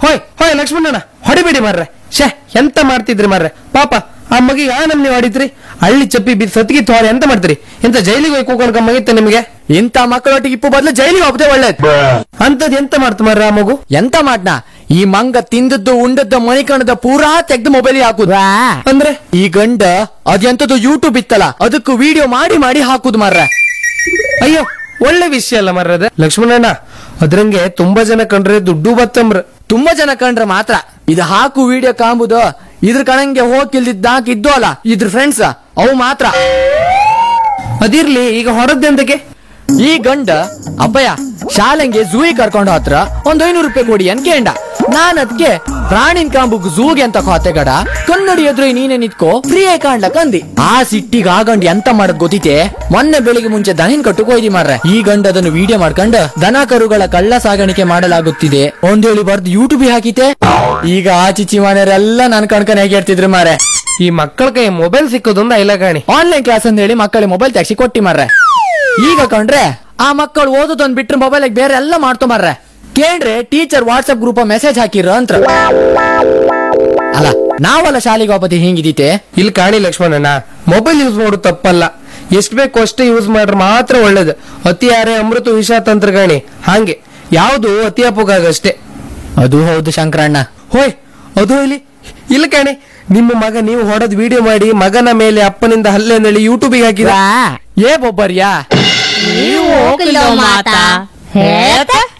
ಹೋಯ್ ಹೋಯ್ ಲಕ್ಷ್ಮಣಣ್ಣ ಹೊಡಿಬೇಡಿ ಮಾರ್ರೆ ಶೇ ಎಂತ ಮಾಡ್ತಿದ್ರಿ ಮಾರ್ರೆ ಪಾಪ ಆ ಮಗಿಗೆ ಆ ನಮ್ನಿ ಹೊಡಿತ್ರಿ ಹಳ್ಳಿ ಚಪ್ಪಿ ಬಿದ್ದು ಸತ್ಗಿ ತೋರಿ ಎಂತ ಮಾಡ್ತೀರಿ ಎಂತ ಜೈಲಿಗೆ ಹೋಗಿ ಕೂಕೊಂಡು ಮಗಿತ್ತ ನಿಮಗೆ ಇಂಥ ಮಕ್ಕಳೊಟ್ಟಿಗೆ ಇಪ್ಪು ಬದಲು ಜೈಲಿಗೆ ಹೋಗ್ದೆ ಒಳ್ಳೇದು ಅಂತದ್ ಎಂತ ಮಾಡ್ತು ಮಾರ್ರೆ ಆ ಮಗು ಎಂತ ಮಾಡ್ನ ಈ ಮಂಗ ತಿಂದದ್ದು ಉಂಡದ್ದು ಮಣಿಕಣದ ಪೂರಾ ತೆಗ್ದು ಮೊಬೈಲ್ ಹಾಕುದು ಅಂದ್ರೆ ಈ ಗಂಡ ಅದೆಂತದ್ದು ಯೂಟ್ಯೂಬ್ ಇತ್ತಲ್ಲ ಅದಕ್ಕೂ ವಿಡಿಯೋ ಮಾಡಿ ಮಾಡಿ ಹಾಕುದು ಮಾರ್ರೆ ಅಯ್ಯೋ ಒಳ್ಳೆ ವಿಷಯ ಅಲ್ಲ ಮಾರ್ರದ ಲಕ್ಷ್ಮಣಣ್ಣ ಅದ್ರಂಗೆ ತುಂಬಾ ಜನ ಕಂಡ್ರೆ ದುಡ್ಡು ಬತ್ತಂಬ್ರ ತುಂಬಾ ಜನ ಕಂಡ್ರೆ ಮಾತ್ರ ಇದು ಹಾಕು ವಿಡಿಯೋ ಕಾಂಬುದು ಇದ್ರ ಕಣಂಗೆ ಹೋಗಿಲ್ದಿದ್ದ ಇದ್ದು ಅಲ್ಲ ಇದ್ರ ಫ್ರೆಂಡ್ಸ್ ಅವು ಮಾತ್ರ ಅದಿರ್ಲಿ ಈಗ ಹೊರದ್ದೆಂತಕ್ಕೆ ಈ ಗಂಡ ಅಪ್ಪಯ್ಯ ಶಾಲೆಂಗೆ ಝೂಗೆ ಕರ್ಕೊಂಡು ಹತ್ರ ಒಂದ್ ಐನೂರು ರೂಪಾಯಿ ಕೊಡಿ ಅಂತ ಕೇಂಡ ನಾನ್ ಅದ್ಕೆ ಪ್ರಾಣಿನ್ ಕಾಂಬುಗ್ ಝೂಗೆ ಅಂತ ಕೋತೆ ಗಡ ಕನ್ನಡಿ ಎದುರು ನೀನೆ ನಿತ್ಕೋ ಫ್ರೀ ಆಗಿ ಕಾಣ್ಲಕ್ ಅಂದಿ ಆ ಸಿಟ್ಟಿಗೆ ಆ ಗಂಡ ಎಂತ ಮಾಡದ್ ಗೊತ್ತಿತೆ ಮೊನ್ನೆ ಬೆಳಿಗ್ಗೆ ಮುಂಚೆ ದನಿನ್ ಕಟ್ಟುಕ್ ಹೋಯ್ದಿ ಮಾರ್ರೆ ಈ ಗಂಡ ಅದನ್ನು ವಿಡಿಯೋ ಮಾಡ್ಕೊಂಡು ದನ ಕರುಗಳ ಕಳ್ಳ ಸಾಗಾಣಿಕೆ ಮಾಡಲಾಗುತ್ತಿದೆ ಒಂದೇಳಿ ಬರ್ದು ಯೂಟ್ಯೂಬ್ ಹಾಕಿತೆ ಈಗ ಆ ಚಿಚ್ಚಿ ಮನೆಯವರೆಲ್ಲ ನನ್ ಕಣ್ಕನ್ ಹೇಗೆ ಹೇಳ್ತಿದ್ರು ಮಾರೆ ಈ ಮಕ್ಕಳ ಕೈ ಮೊಬೈಲ್ ಸಿಕ್ಕೋದೊಂದು ಐಲ ಕಾಣಿ ಆನ್ಲೈನ್ ಕ್ಲಾಸ್ ಅಂತ ಹೇಳಿ ಮಕ್ಕಳಿಗೆ ಮೊಬೈಲ್ ತೆಗ್ಸಿ ಕೊಟ್ಟಿ ಮಾರ್ರೆ ಈಗ ಕಂಡ್ರೆ ಆ ಮಕ್ಕಳು ಓದೋದೊಂದ್ ಬಿಟ್ರೆ ಮೊಬೈಲ್ ಬೇರೆ ಎಲ್ಲ ಮಾಡ್ತೊ ಮಾರ್ರೆ ಕೇಳ್ರೆ ಟೀಚರ್ ವಾಟ್ಸ್ಆಪ್ ಗ್ರೂಪ್ ಮೆಸೇಜ್ ಹಾಕಿರ ಅಂತ ಅಲ್ಲ ನಾವಲ್ಲ ಶಾಲೆಗೆ ಹೋಗತಿ ಹಿಂಗಿದೀತೆ ಇಲ್ಲಿ ಕಾಣಿ ಲಕ್ಷ್ಮಣಣ್ಣ ಮೊಬೈಲ್ ಯೂಸ್ ಮಾಡೋದು ತಪ್ಪಲ್ಲ ಎಷ್ಟ್ ಬೇಕು ಅಷ್ಟೇ ಯೂಸ್ ಮಾಡ್ರೆ ಮಾತ್ರ ಒಳ್ಳೇದು ಅತಿ ಯಾರೇ ಅಮೃತ ವಿಷ ತಂತ್ರಗಾಣಿ ಹಾಗೆ ಯಾವ್ದು ಅತಿ ಅಪೋಗಾಗಷ್ಟೇ ಅದು ಹೌದು ಶಂಕರಣ್ಣ ಹೋಯ್ ಅದು ಇಲ್ಲಿ ಇಲ್ಲ ಕಾಣೆ ನಿಮ್ಮ ಮಗ ನೀವು ಹೊಡೆದ್ ವಿಡಿಯೋ ಮಾಡಿ ಮಗನ ಮೇಲೆ ಅಪ್ಪನಿಂದ ಹಲ್ಲೆ ನಳಿ ಯೂಟ್ಯೂಬಿಗೆ ಹಾಕಿದ ಏ ಬೊಬ್ಬರ್ಯಾ ನೀವು ಹೋಗಿಲ್ಲ ಮಾತಾ ಹೇಳ್ತಾ